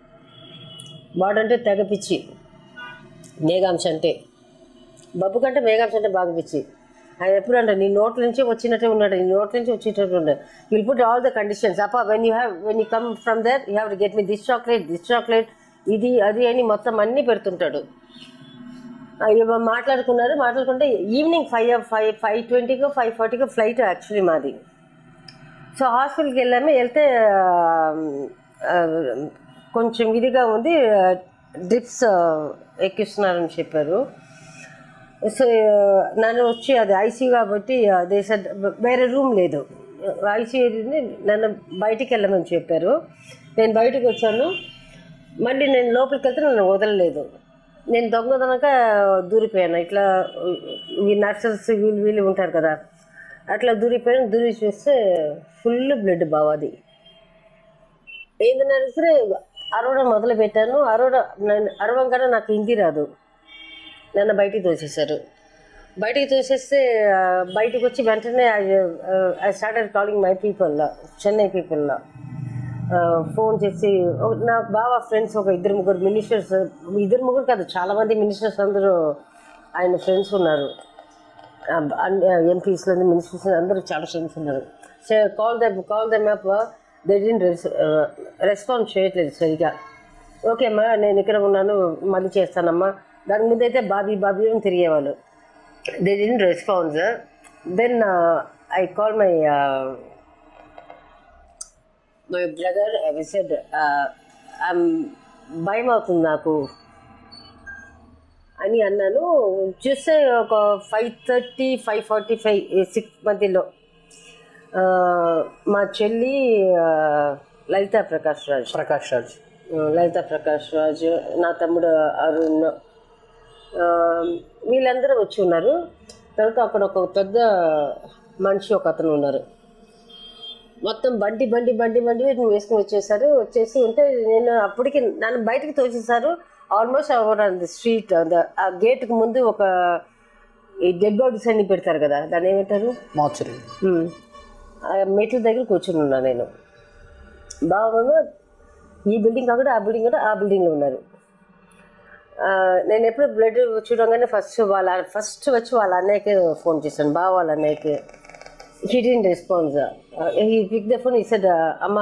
వాడంటే తెగ పిచ్చి మేఘాంశ అంటే బబ్బు కంటే మేఘాంశ అంటే బాగా పిచ్చి ఆయన ఎప్పుడు అంటే నీ నోట్ల నుంచి వచ్చినట్టే ఉన్నాడు నీ నోట్ల నుంచి వచ్చినట్టు ఉన్నాడు will put all the conditions అప్ప when you have when you come from there you have to get me this chocolate this chocolate ఇది అది అని మొత్తం అన్నీ పెడుతుంటాడు అయ్యో మాట్లాడుకున్నారు మాట్లాడుకుంటే ఈవినింగ్ ఫైవ్ ఫైవ్ ఫైవ్ ట్వంటీకో ఫైవ్ ఫార్టీకో ఫ్లైట్ యాక్చువల్లీ మాది సో హాస్పిటల్కి వెళ్ళాము వెళ్తే ఆ, కొంచెం ఇదిగా ఉంది డ్రిప్స్ ఎక్కిస్తున్నారని చెప్పారు సో నన్ను వచ్చి అది ఐసీయూ కాబట్టి అదే సార్ వేరే రూమ్ లేదు ఐసీయూ నన్ను బయటికి వెళ్ళమని చెప్పారు నేను బయటకు వచ్చాను మళ్ళీ నేను లోపలికి వెళ్తే నన్ను వదలలేదు నేను దొంగదనక దూరిపోయాను ఇట్లా ఈ నర్సెస్ వీళ్ళు వీళ్ళు ఉంటారు కదా అట్లా దూరిపోయాను దూరి చూస్తే ఫుల్ బ్లడ్ బావాది ఏంటన్నారు సరే అరవడం మొదలు పెట్టాను అరవడ నేను అరవంగానే నాకు హిందీ రాదు నన్ను బయటికి తోసేశారు బయటికి తోసేస్తే ఆ, బయటికి వచ్చి వెంటనే I started calling my people Chennai people phone చేసి ఓ- నా బాగా ఫ్రెండ్స్ ఒక ఇద్దరు ముగ్గురు మినిస్టర్స్ ఇద్దరు ముగ్గురు కాదు చాలా మంది మినిస్టర్స్ అందరూ ఆయన ఫ్రెండ్స్ ఉన్నారు ఎంపీస్లో మినిస్టర్స్ అందరూ చాలా ఫ్రెండ్స్ ఉన్నారు so call them call them up they didn't response చేయట్లేదు సరిగా ఓకే అమ్మా నేను ఇక్కడ ఉన్నాను మళ్ళీ చేస్తానమ్మా దాని ముందు అయితే బాబీ బాబీ అని తిరిగేవాళ్ళు they didn't response then I call my my brother I said భయం అవుతుంది నాకు అని అన్నాను చూస్తే ఒక five thirty five forty five six మధ్యలో ఆ, మా చెల్లి ఆ, లలితా ప్రకాష్ రాజ్ ప్రకాష్ రాజ్ లలిత ప్రకాష్ రాజు నా తమ్ముడు అరుణ్ ఆ, వీళ్ళందరూ వచ్చి ఉన్నారు తర్వాత అక్కడ ఒక పెద్ద మనిషి ఒక అతను ఉన్నారు మొత్తం బండి బండి బండి బండి వీటిని వేసుకుని వచ్చేసారు వచ్చేసి ఉంటే నేను అప్పటికి నన్ను బయటకు తోచేశారు almost hour on the street ఆ గేట్కి ముందు ఒక ఈ డెడ్ బాడీస్ అన్ని పెడతారు కదా దాన్ని ఏమంటారు మోచరి ఉమ్. ఆ మెట్ల దగ్గర కూర్చుని ఉన్నా నేను బాగా ఈ బిల్డింగ్ కాకుండా ఆ బిల్డింగ్ కూడా ఆ బిల్డింగ్లో ఉన్నారు ఆ, నేను ఎప్పుడు బ్లడ్ చూడగానే ఫస్ట్ వాళ్ళ ఫస్ట్ వచ్చి వాళ్ళ అన్నయ్యకి ఫోన్ చేశాను బావ వాళ్ళ అన్నయ్యకి he didn't response he pick the phone he said అమ్మ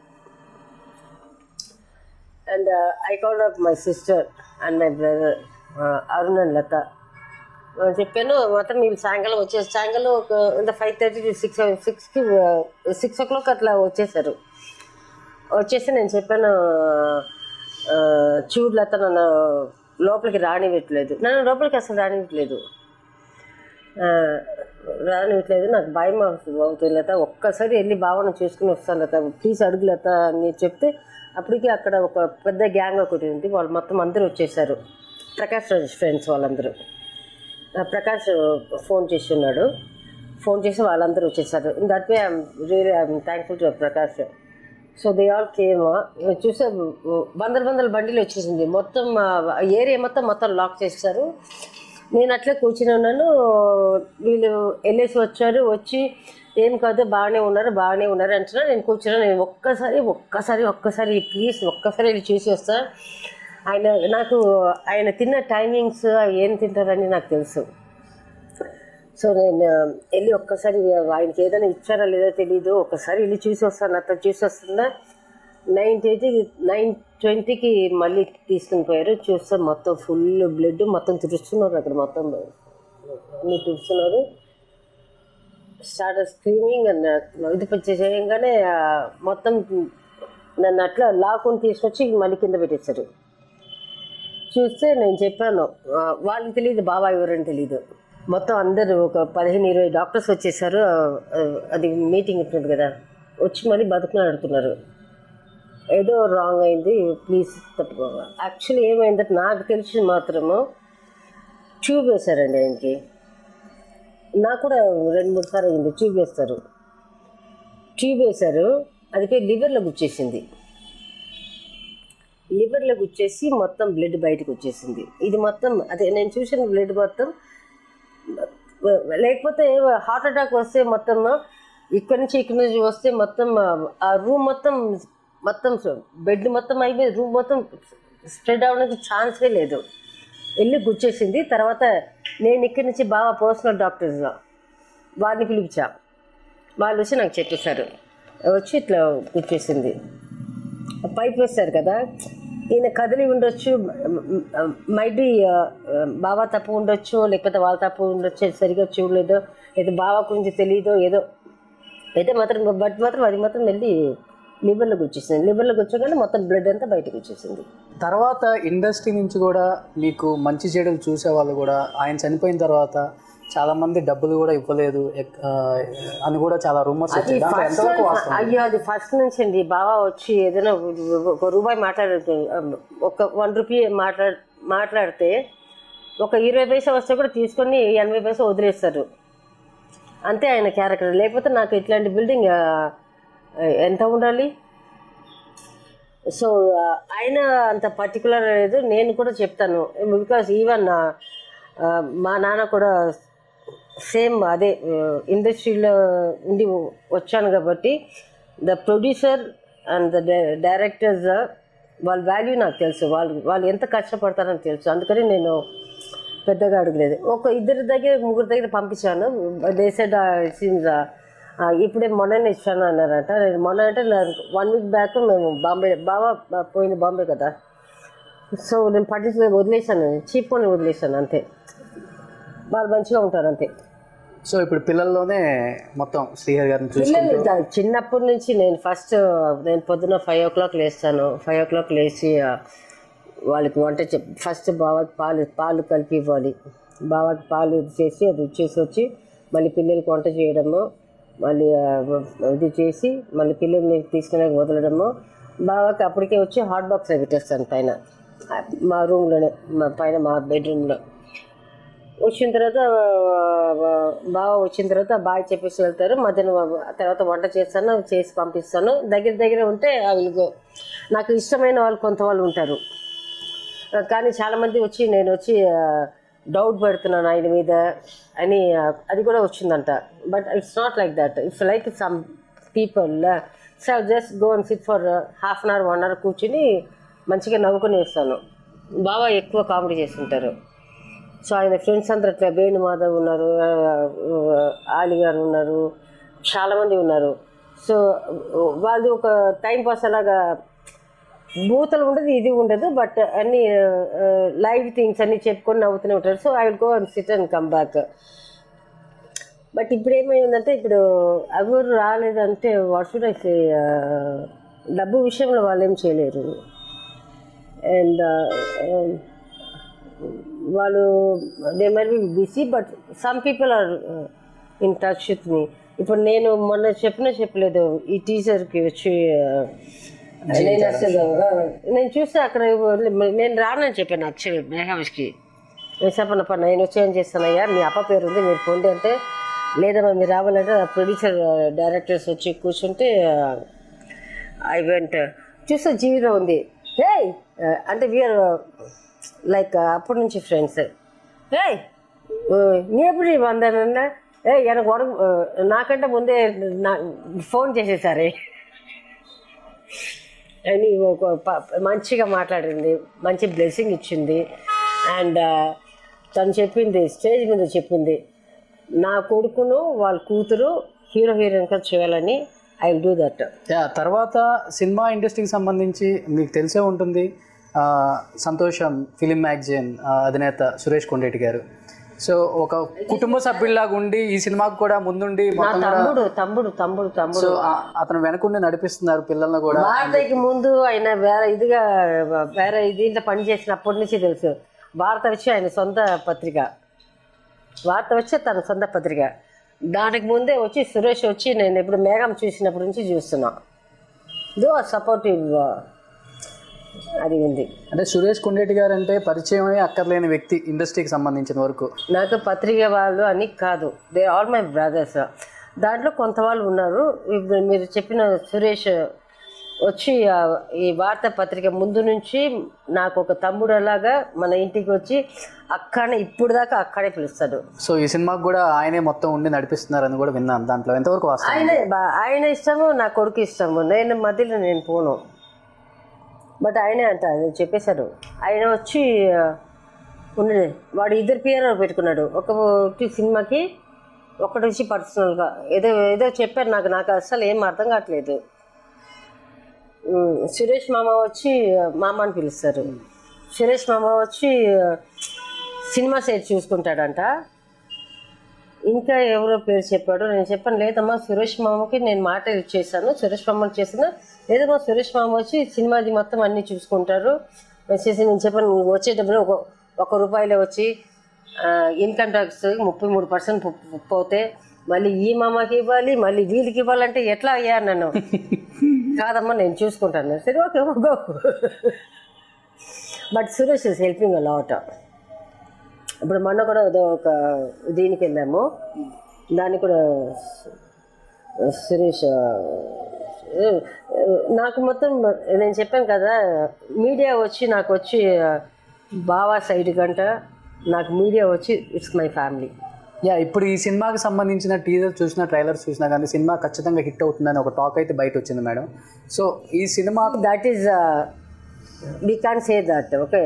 and I call up my sister and my brother Arun and Latha ఆ, చెప్పాను మొత్తం మేము సాయంకాలం వచ్చేసి సాయంకాలం ఒక అంటే ఫైవ్ థర్టీ టు సిక్స్ సిక్స్కి సిక్స్ ఓ క్లాక్ అట్లా వచ్చేసారు వచ్చేసి నేను చెప్పాను ఆ, చూడు లత నన్ను లోపలికి రానివ్వట్లేదు నన్ను లోపలికి అసలు రానివ్వట్లేదు ఆ, రానివ్వట్లేదు నాకు భయం అవుతుంది అవుతుంది లత ఒక్కసారి వెళ్ళి భావన చూసుకుని వస్తాను లత ప్లీజ్ అడుగు లత అని చెప్తే అప్పటికి అక్కడ ఒక పెద్ద గ్యాంగ్ ఒకటి ఉంది వాళ్ళు మొత్తం అందరూ వచ్చేసారు ప్రకాష్ రాజ్ ఫ్రెండ్స్ వాళ్ళందరూ ఆ, ప్రకాష్ ఫోన్ చేసి ఉన్నాడు ఫోన్ చేసి వాళ్ళందరూ వచ్చేసారు that way I'm really I'm thankful to Prakash so they all came చూసే వందల వందల బండిలు వచ్చేసింది మొత్తం ఏరియా మొత్తం మొత్తం లాక్ చేస్తారు నేను అట్లే కూర్చుని ఉన్నాను వీళ్ళు వెళ్ళేసి వచ్చారు వచ్చి ఏం కాదు బాగానే ఉన్నారు బాగానే ఉన్నారు అంటున్నా నేను కూర్చున్నా నేను ఒక్కసారి ఒక్కసారి ఒక్కసారి ప్లీజ్ ఒక్కసారి వెళ్ళి చూసి వస్తా ఆయన నాకు ఆయన తిన్న టైమింగ్స్ ఏం తింటారని నాకు తెలుసు సో నేను వెళ్ళి ఒక్కసారి ఆయనకి ఏదైనా ఇచ్చారా లేదో తెలీదు ఒక్కసారి వెళ్ళి చూసి వస్తాను అతను చూసి వస్తుందా నైన్ ట్వంటీకి నైన్ ట్వంటీకి మళ్ళీ తీసుకుని పోయారు చూస్తే మొత్తం ఫుల్ బ్లడ్ మొత్తం తుడుస్తున్నారు అక్కడ మొత్తం అన్ని తుడుస్తున్నారు స్టార్ట్ స్క్రీమింగ్ అండ్ ఇది పచ్చి చేయంగానే ఆ, మొత్తం నన్ను అట్లా లాక్కుని తీసుకొచ్చి మళ్ళీ కింద పెట్టేశారు చూస్తే నేను చెప్పాను ఆ, వాళ్ళకి తెలియదు బాబా ఎవరని తెలియదు మొత్తం అందరూ ఒక పదిహేను ఇరవై డాక్టర్స్ వచ్చేసారు ఆ, ఆ, అది మీటింగ్ ఉంటుంది కదా వచ్చి మళ్ళీ బతుకుని ఆడుతున్నారు ఏదో రాంగ్ అయింది ప్లీజ్ తప్పు యాక్చువల్లీ ఏమైందంటే నాకు తెలిసి మాత్రము ట్యూబ్ వేశారండి ఆయనకి నాకు కూడా రెండు మూడు సార్లు అయింది ట్యూబ్ వేస్తారు ట్యూబ్ వేశారు అది పోయి లివర్లో గుచ్చేసింది లివర్లో గుచ్చేసి మొత్తం బ్లడ్ బయటకు వచ్చేసింది ఇది మొత్తం అదే నేను చూసిన బ్లడ్ మొత్తం లేకపోతే హార్ట్ అటాక్ వస్తే మొత్తం ఇక్కడి నుంచి ఇక్కడి నుంచి వస్తే మొత్తం ఆ రూమ్ మొత్తం మొత్తం బెడ్ మొత్తం అయిపోయి రూమ్ మొత్తం స్ప్రెడ్ అవ్వడానికి ఛాన్సే లేదు వెళ్ళి గుచ్చేసింది తర్వాత నేను ఇక్కడి నుంచి బాగా పర్సనల్ డాక్టర్స్ వారిని పిలిపించా వాళ్ళు వచ్చి నాకు చెప్పేశారు వచ్చి ఇట్లా గుచ్చేసింది పైప్ వేస్తారు కదా ఈయన కదిలి ఉండొచ్చు మైట్ బావా తప్పు ఉండొచ్చు లేకపోతే వాళ్ళ తప్పు ఉండొచ్చు సరిగా చూడలేదు ఏదో బావా గురించి తెలియదో ఏదో అయితే మాత్రం బట్ మాత్రం అది మాత్రం వెళ్ళి లివర్లో గుచ్చేసింది లివర్లో గుచ్చగానే మొత్తం బ్లడ్ అంతా బయటకు వచ్చేసింది తర్వాత ఇండస్ట్రీ నుంచి కూడా మీకు మంచి చెడులు చూసే వాళ్ళు కూడా ఆయన చనిపోయిన తర్వాత చాలా మంది డబ్బులు కూడా ఇవ్వలేదు ఎక్- ఆ, అని కూడా చాలా రూమర్స్ అది వచ్చాయి దాంట్లో ఫస్ట్ ఎంతవరకు వాస్తవం అయ్యో అది ఫస్ట్ నుంచి అండి బావా వచ్చి ఏదైనా ఒక రూపాయి మాట్లాడుతూ ఒక వన్ రూపీ మాట్లాడ మాట్లాడితే ఒక ఇరవై పైసా వస్తే కూడా తీసుకొని ఎనభై పైసా వదిలేస్తారు అంతే ఆయన క్యారెక్టర్ లేకపోతే నాకు ఇట్లాంటి బిల్డింగ్ ఎంత ఉండాలి సో ఆయన అంత పర్టికులర్ లేదు నేను కూడా చెప్తాను బికాస్ ఈవెన్ మా నాన్న కూడా సేమ్ అదే ఇండస్ట్రీలో ఉండి వచ్చాను కాబట్టి the producer and the directors వాళ్ళ వాల్యూ నాకు తెలుసు వాళ్ళు వాళ్ళు ఎంత కష్టపడతారని తెలుసు అందుకని నేను పెద్దగా అడగలేదు ఒక ఇద్దరి దగ్గర ముగ్గురు దగ్గర పంపించాను దేశడ్ సీన్స్ ఇప్పుడే మొన్ననే ఇచ్చాను అన్నారట నేను మొన్న అంటే వన్ వీక్ బ్యాక్ మేము బాంబే బాబా పోయింది బాంబే కదా సో నేను పట్టించుకుని వదిలేశాను చీప్ అని వదిలేశాను అంతే వాళ్ళు మంచిగా ఉంటారు అంతే సో ఇప్పుడు పిల్లల్లోనే మొత్తం శ్రీహరి గారిని చూసి పిల్లలు దా- చిన్నప్పటి నుంచి నేను ఫస్ట్ నేను పొద్దున ఫైవ్ ఓ క్లాక్ లేస్తాను ఫైవ్ ఓ క్లాక్ లేచి ఆ, వాళ్ళకి వంట చెప్ ఫస్ట్ బావకి పాలు పాలు కలిపి ఇవ్వాలి బావకి పాలు ఇది చేసి అది ఇచ్చేసి వచ్చి మళ్ళీ పిల్లలకి వంట చేయడము మళ్ళీ ఆ, ఇది చేసి మళ్ళీ పిల్లల్ని తీసుకుని వదలడము బావకి అప్పటికే వచ్చి హాట్ బాక్స్ పెట్టేస్తాను పైన మా రూమ్లోనే మా పైన మా బెడ్రూమ్లో వచ్చిన తర్వాత ఆ, బావ వచ్చిన తర్వాత బాయ్ చెప్పేసి వెళ్తారు మధ్యాహ్నం ఆ తర్వాత వంట చేస్తాను చేసి పంపిస్తాను దగ్గర దగ్గర ఉంటే అవి నాకు ఇష్టమైన వాళ్ళు కొంత వాళ్ళు ఉంటారు ఆ, కానీ చాలామంది వచ్చి నేను వచ్చి డౌట్ పెడుతున్నాను ఆయన మీద అని ఆ, అది కూడా వచ్చిందంట but it's not like that it's like some people so just go and sit for half an hour one hour కూర్చుని మంచిగా నవ్వుకొని వేస్తాను బాగా ఎక్కువ కామెడీ చేస్తుంటారు సో ఆయన ఫ్రెండ్స్ అందరూ అట్లా వేణు మాధవ్ ఉన్నారు ఆ, ఆ, ఆలి గారు ఉన్నారు చాలామంది ఉన్నారు సో వాళ్ళు ఒక టైం పాస్ అలాగా బూతలు ఉండదు ఇది ఉండదు బట్ అన్ని లైవ్ థింగ్స్ అన్ని చెప్పుకొని నవ్వుతూనే ఉంటారు so I will go and sit and come back but ఇప్పుడు ఏమైందంటే ఇప్పుడు ఎవరు రాలేదంటే వాట్ షుడ్ ఐ సే డబ్బు విషయంలో వాళ్ళు ఏం చేయలేరు అండ్ వాళ్ళు they may be busy but some people are in touch with me ఇప్పుడు నేను మొన్న చెప్పినా చెప్పలేదు ఈ టీచర్కి వచ్చి uh, నేను అసలు uh, నేను చూస్తే అక్కడ నేను రానని చెప్పాను యాక్చువల్లీ మేఘావిష్కి నేను చెప్పను పని నేను వచ్చి ఏం చేస్తానయ్యా మీ అప్ప పేరు ఉంది మీరు పొంది అంటే లేదమ్మా మీరు రావాలంటే ప్రొడ్యూసర్ డైరెక్టర్స్ వచ్చి కూర్చుంటే ఐ వెంట్ చూస్తే జీవిలో ఉంది హే అంటే వీఆర్ లైక్ అప్పటి నుంచి ఫ్రెండ్స్ హే నీ ఎప్పుడు వందనన్నా ఏ எனக்கு உடம்பு నాకంటే ముందే నా ఫోన్ చేసేసారే అని ఒక ప- మంచిగా మాట్లాడింది మంచి బ్లెస్సింగ్ ఇచ్చింది అండ్ తను చెప్పింది స్టేజ్ మీద చెప్పింది నా కొడుకును వాళ్ళ కూతురు హీరో హీరోయిన్గా చేయాలని I will do that yeah తర్వాత సినిమా ఇండస్ట్రీకి సంబంధించి మీకు తెలిసే ఉంటుంది ఆ, సంతోషం ఫిలిం మ్యాగజైన్ ఆ, అధినేత సురేష్ కొండేటి గారు సో ఒక కుటుంబ సభ్యుల్లాగా ఉండి ఈ సినిమాకు కూడా ముందుండి నా మొత్తం కూడా తమ్ముడు తమ్ముడు తమ్ముడు తమ్ముడు సో ఆ- అతను వెనకుండి నడిపిస్తున్నారు పిల్లల్ని కూడా భారతకి ముందు ఆయన వేరే ఇదిగా వేరే దీంట్లో పనిచేసినప్పటి నుంచి తెలుసు భారత వచ్చి ఆయన సొంత పత్రిక వార్త వచ్చి తన సొంత పత్రిక దానికి ముందే వచ్చి సురేష్ వచ్చి నేను ఇప్పుడు మేఘం చూసినప్పటి నుంచి చూస్తున్నా దో సపోర్టివ్ అది ఉంది అంటే సురేష్ కొండేటి గారు అంటే పరిచయమే అక్కర్లేని వ్యక్తి ఇండస్ట్రీకి సంబంధించిన వరకు నాకు పత్రిక వాళ్ళు అని కాదు దే ఆల్ మై బ్రదర్స్ దాంట్లో కొంత వాళ్ళు ఉన్నారు ఇప్పుడు మీరు చెప్పిన సురేష్ వచ్చి ఆ, ఈ వార్తా పత్రిక ముందు నుంచి నాకు ఒక తమ్ముడు అలాగా మన ఇంటికి వచ్చి అక్కడనే ఇప్పుడు దాకా అక్కడే పిలుస్తాడు సో ఈ సినిమాకు కూడా ఆయనే మొత్తం ఉండి నడిపిస్తున్నారని కూడా విన్నాను దాంట్లో ఎంతవరకు వాస్తవం ఆయన బా- ఆయన ఇష్టము నా కొడుకు ఇష్టము నేను మధ్యలో నేను పోను బట్ ఆయనే అంట అది చెప్పేశాడు ఆయన వచ్చి ఆ, ఉండే వాడు ఇద్దరు పిఆర్ పెట్టుకున్నాడు ఒక ఒకటి సినిమాకి ఒకటి వచ్చి పర్సనల్గా ఏదో ఏదో చెప్పారు నాకు నాకు అసలు ఏం అర్థం కావట్లేదు ఉమ్, సురేష్ మామ వచ్చి మామ అని పిలుస్తారు సురేష్ మామ వచ్చి సినిమా సెట్ చూసుకుంటాడంట ఇంకా ఎవరో పేరు చెప్పాడు నేను చెప్పాను లేదమ్మా సురేష్ మామకి నేను మాట ఇచ్చేసాను సురేష్ మామకి చేసిన లేదమ్మా సురేష్ మామ వచ్చి సినిమాది మొత్తం అన్నీ చూసుకుంటారు వచ్చేసి నేను చెప్పాను నువ్వు వచ్చేటప్పుడు ఒక ఒక రూపాయలే వచ్చి ఇన్కమ్ ట్యాక్స్ ముప్పై మూడు పర్సెంట్ పోతే మళ్ళీ ఈ మామకి ఇవ్వాలి మళ్ళీ వీళ్ళకి ఇవ్వాలంటే ఎట్లా అయ్యా నన్ను కాదమ్మా నేను చూసుకుంటాను సరే okay go but Suresh is helping a lot ఇప్పుడు మొన్న కూడా ఏదో ఒక దీనికి వెళ్ళాము దానికి కూడా సురేష్ ఆ, నాకు మొత్తం నేను చెప్పాను కదా మీడియా వచ్చి నాకు వచ్చి బావా సైడ్ కంట నాకు మీడియా వచ్చి ఇట్స్ మై ఫ్యామిలీ యా ఇప్పుడు ఈ సినిమాకి సంబంధించిన టీజర్ చూసిన ట్రైలర్ చూసినా కానీ సినిమా ఖచ్చితంగా హిట్ అవుతుందని ఒక టాక్ అయితే బయట వచ్చింది మేడం సో ఈ cinema that is we can say that okay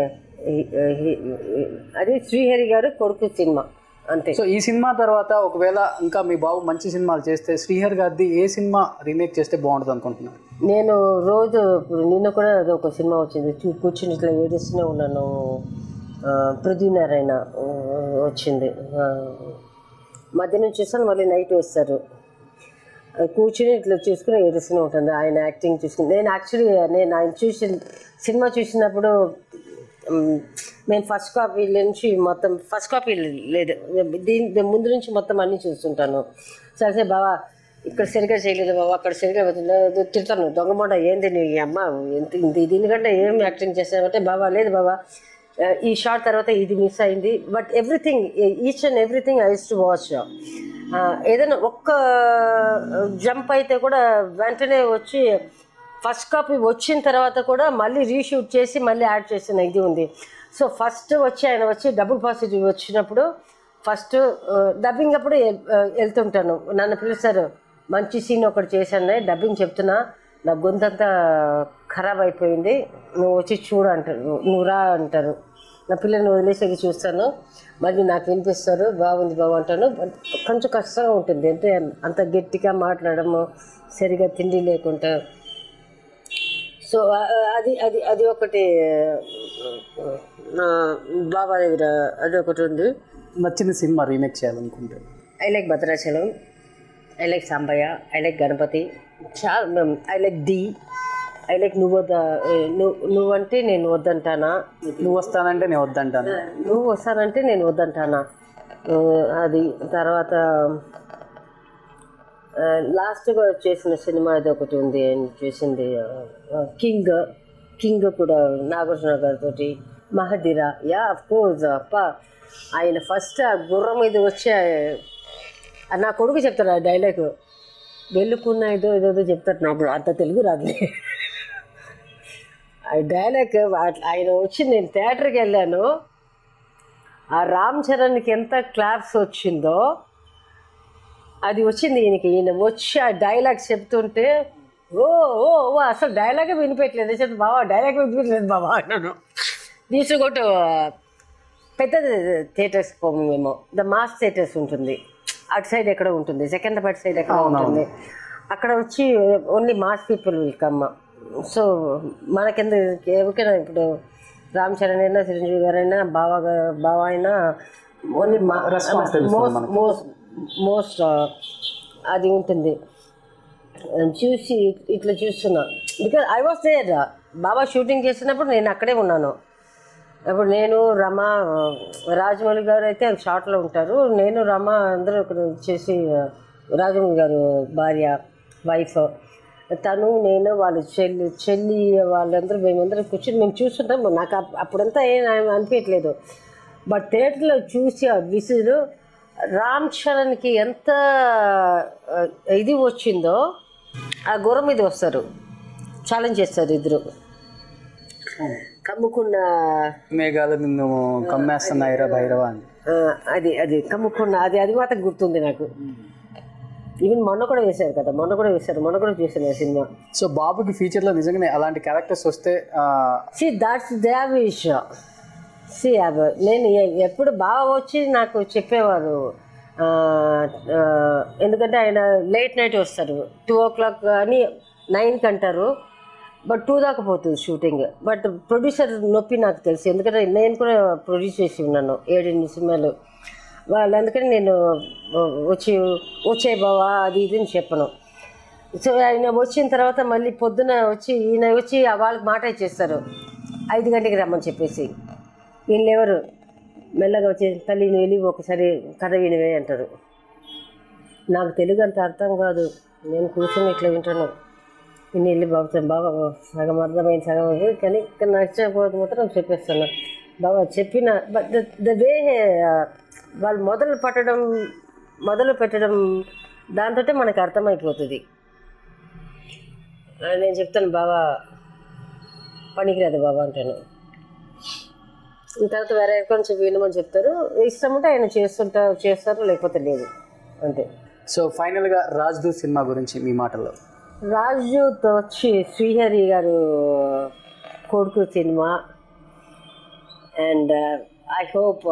అది శ్రీహరి గారు కొడుకు సినిమా అంతే సో ఈ సినిమా తర్వాత ఒకవేళ ఇంకా మీ బాబు మంచి సినిమాలు చేస్తే శ్రీహర్ గారిది ఏ సినిమా రీమేక్ చేస్తే బాగుంటుంది అనుకుంటున్నాను నేను రోజు ఇప్పుడు నిన్న కూడా ఏదో ఒక సినిమా వచ్చింది చూ- కూర్చుని ఇట్లా ఏడుస్తూనే ఉన్నాను ఆ, పృథ్వీ నారాయణ ఆ, వచ్చింది ఆ, మధ్యాహ్నం చూస్తాను మళ్ళీ నైట్ వేస్తారు ఆ, కూర్చుని ఇట్లా చూసుకుని ఏడుస్తూనే ఉంటుంది ఆయన యాక్టింగ్ చూసుకుని నేను యాక్చువల్లీ నేను ఆయన చూసి సినిమా చూసినప్పుడు మ్, నేను ఫస్ట్ కాపీ నుంచి మొత్తం ఫస్ట్ కాపీ లేదు దీని దీని ముందు నుంచి మొత్తం అన్నీ చూస్తుంటాను సరే బావా ఇక్కడ సరిగ్గా చేయలేదు బాబా అక్కడ సరిగ్గా లేదు, తిడతాను దొంగమోట ఏంది నీ అమ్మ ఎంత ఇంత దీనికంటే ఏం యాక్టింగ్ చేసావంటే బాబా లేదు బాబా ఆ, ఈ షార్ట్ తర్వాత ఇది మిస్ అయింది but everything each and everything I to watch ఏదైనా ఒక్క జంప్ అయితే కూడా వెంటనే వచ్చి ఫస్ట్ కాపీ వచ్చిన తర్వాత కూడా మళ్ళీ రీషూట్ చేసి మళ్ళీ యాడ్ చేసిన ఇది ఉంది సో ఫస్ట్ వచ్చి ఆయన వచ్చి డబుల్ పాజిటివ్ వచ్చినప్పుడు ఫస్ట్ డబ్బింగ్ అప్పుడు ఎ- ఆ, వెళ్తుంటాను నన్ను పిలుస్తారు మంచి సీన్ ఒకటి చేశాను డబ్బింగ్ చెప్తున్నా నా గొంతంతా ఖరాబ్ అయిపోయింది నువ్వు వచ్చి చూడు అంటారు నువ్వు రా అంటారు నా పిల్లల్ని వదిలేసి చూస్తాను మళ్ళీ నాకు వినిపిస్తారు బాగుంది బాగు అంటాను బట్ కొంచెం కష్టంగా ఉంటుంది అంటే అంత గట్టిగా మాట్లాడము సరిగా తిండి లేకుండా సో ఆ- ఆ- అది అది అది ఒకటి ఆ, నా బాబా దగ్గర అది ఒకటి ఉంది నచ్చిన సినిమా రీమేక్ చేయాలనుకుంటే I like Bhadrachalam I like Sambaiah I like Ganapathi చాలా I like Dhee I like నువ్వు వద్ద నువ్వు నువ్వంటే నేను వద్దంటానా నువ్వు వస్తానంటే నేను వద్దంటాను నువ్వు వస్తానంటే నేను వద్దంటానా ఆ, అది తర్వాత లాస్ట్గా చేసిన సినిమా ఇది ఒకటి ఉంది ఆయన చేసింది కింగ్ కింగ్ కూడా నాగార్జున గారితో మహదిరా యా అఫ్ కోర్స్ అప్ప ఆయన ఫస్ట్ ఆ గుర్రం మీద వచ్చి ఆ- నా కొడుకు చెప్తాడు ఆ డైలాగ్ వెళ్ళుకున్న ఏదో ఏదో చెప్తాడు నాకు అంత తెలుగు రాదులే ఆ డైలాగ్ ఆయన వచ్చి నేను థియేటర్కి వెళ్ళాను ఆ రామ్ చరణ్కి ఎంత క్లాప్స్ వచ్చిందో అది వచ్చింది ఈయనకి ఈయన వచ్చి ఆ డైలాగ్ చెప్తుంటే ఓ ఓ ఓ అసలు డైలాగే వినిపించలేదు చెప్పి బావా డైలాగ్ వినిపించలేదు బావా అన్నాను తీసుకొట్టు పెద్ద థియేటర్స్ పోము మేము ద మాస్ థియేటర్స్ ఉంటుంది అటు సైడ్ ఎక్కడ ఉంటుంది సెకండ్రాబాద్ సైడ్ ఎక్కడ ఉంటుంది అక్కడ వచ్చి only mass people will come so మనకెందు ఎవరికైనా ఇప్పుడు రామ్ చరణ్ అయినా చిరంజీవి గారైనా బావ గా- బావ అయినా ఓన్లీ మోస్ట్ మోస్ట్ మోస్ట్ అది ఉంటుంది చూసి ఇట్లా చూస్తున్నా because I was there Baba shooting చేసినప్పుడు నేను అక్కడే ఉన్నాను ఇప్పుడు నేను రమ రాజమౌళి గారు అయితే షార్ట్లో ఉంటారు నేను రమ అందరూ ఇక్కడ చేసి రాజమౌళి గారు భార్య వైఫ్ తను నేను వాళ్ళ చెల్లి చెల్లి వాళ్ళందరూ మేమందరం కూర్చొని మేము చూస్తుంటాం నాకు అప్- అప్పుడంతా ఏం అనిపించట్లేదు బట్ థియేటర్లో చూసి ఆ విసులు రామ్ చరణ్కి ఎంత ఆ, ఇది వచ్చిందో ఆ గుర్రం మీద వస్తారు ఛాలెంజ్ చేస్తారు ఇద్దరు కమ్ముకున్న మేఘాలు నిన్ను కమ్మేస్తున్నాయిరా భైరవ అని ఆ, అది అది కమ్ముకున్న అది అది మాత్రం గుర్తుంది నాకు ఈవెన్ మొన్న కూడా వేశారు కదా మొన్న కూడా వేశారు మొన్న కూడా చూసాను ఆ సినిమా సో బాబుకి ఫ్యూచర్లో నిజంగానే అలాంటి క్యారెక్టర్స్ వస్తే ఆ, సి దాట్స్ దేవిష్ సి నేను ఎ- ఎప్పుడు బాగా వచ్చి నాకు చెప్పేవారు ఆ, ఆ, ఎందుకంటే ఆయన లేట్ నైట్ వస్తారు టూ ఓ క్లాక్ అని నైన్కి అంటారు బట్ టూ దాకా పోతుంది షూటింగ్ బట్ ప్రొడ్యూసర్ నొప్పి నాకు తెలుసు ఎందుకంటే నేను కూడా ప్రొడ్యూస్ చేసి ఉన్నాను ఏడెనిమిది సినిమాలు వాళ్ళు అందుకని నేను ఆ, వచ్చి వచ్చే బావా అది ఇది అని చెప్పను సో ఆయన వచ్చిన తర్వాత మళ్ళీ పొద్దున వచ్చి ఈయన వచ్చి ఆ వాళ్ళకి మాట ఇచ్చేస్తారు ఐదు గంటకి రమ్మని చెప్పేసి వీళ్ళు ఎవరు మెల్లగా వచ్చి తల్లి నువ్వు వెళ్ళి ఒకసారి కథ వినివే అంటారు నాకు తెలుగు అంత అర్థం కాదు నేను కూర్చొని ఇట్లా వింటాను నేను వెళ్ళి బాబు బాబా సగం అర్థమైంది సగం అర్థమైంది. కానీ ఇక్కడ నచ్చకపోతే మాత్రం చెప్పేస్తాను బాబా చెప్పిన బట్ ద వే వాళ్ళు మొదలు పట్టడం మొదలు పెట్టడం దాంతో మనకు అర్థమైపోతుంది ఆ, నేను చెప్తాను బాబా పనికిరాదు బాబా అంటాను ఈ తర్వాత వేరే కొంచెం వినమని చెప్తారు ఇష్టం ఉంటే ఆయన చేస్తుంటారు చేస్తారు లేకపోతే లేదు అంతే సో ఫైనల్గా రాజ్దూత్ సినిమా గురించి మీ మాటల్లో రాజుతో వచ్చి శ్రీహరి గారు కొడుకు సినిమా అండ్ ఐ హోప్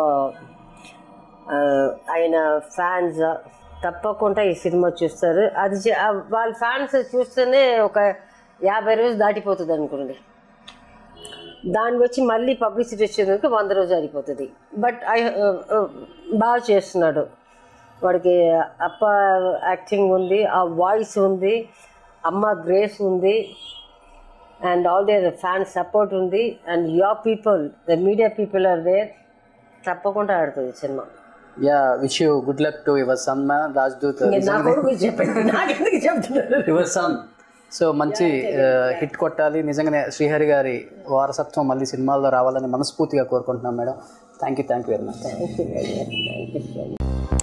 ఆయన ఫ్యాన్స్ తప్పకుండా ఈ సినిమా చూస్తారు అది చే- ఆ వాళ్ళ ఫ్యాన్స్ చూస్తేనే ఒక యాభై రోజులు దాటిపోతుంది అనుకోండి దాన్ని వచ్చి మళ్ళీ పబ్లిసిటీ వచ్చేందుకు వంద రోజులు అయిపోతుంది బట్ ఐ బాగా చేస్తున్నాడు వాడికి అప్ప యాక్టింగ్ ఉంది ఆ వాయిస్ ఉంది అమ్మ గ్రేస్ ఉంది and all their fans support ఉంది and your people the media people are there తప్పకుండా ఆడుతుంది cinema yeah wish you good luck to your son man Rajdoot నా కొడుకు చెప్పండి నాకెందుకు చెప్తున్నారు యువర్ సన్ సో మంచి హిట్ కొట్టాలి నిజంగానే శ్రీహరి గారి వారసత్వం మళ్ళీ సినిమాల్లో రావాలని మనస్ఫూర్తిగా కోరుకుంటున్నాం madam thank you thank you very much thank you very much thank you so much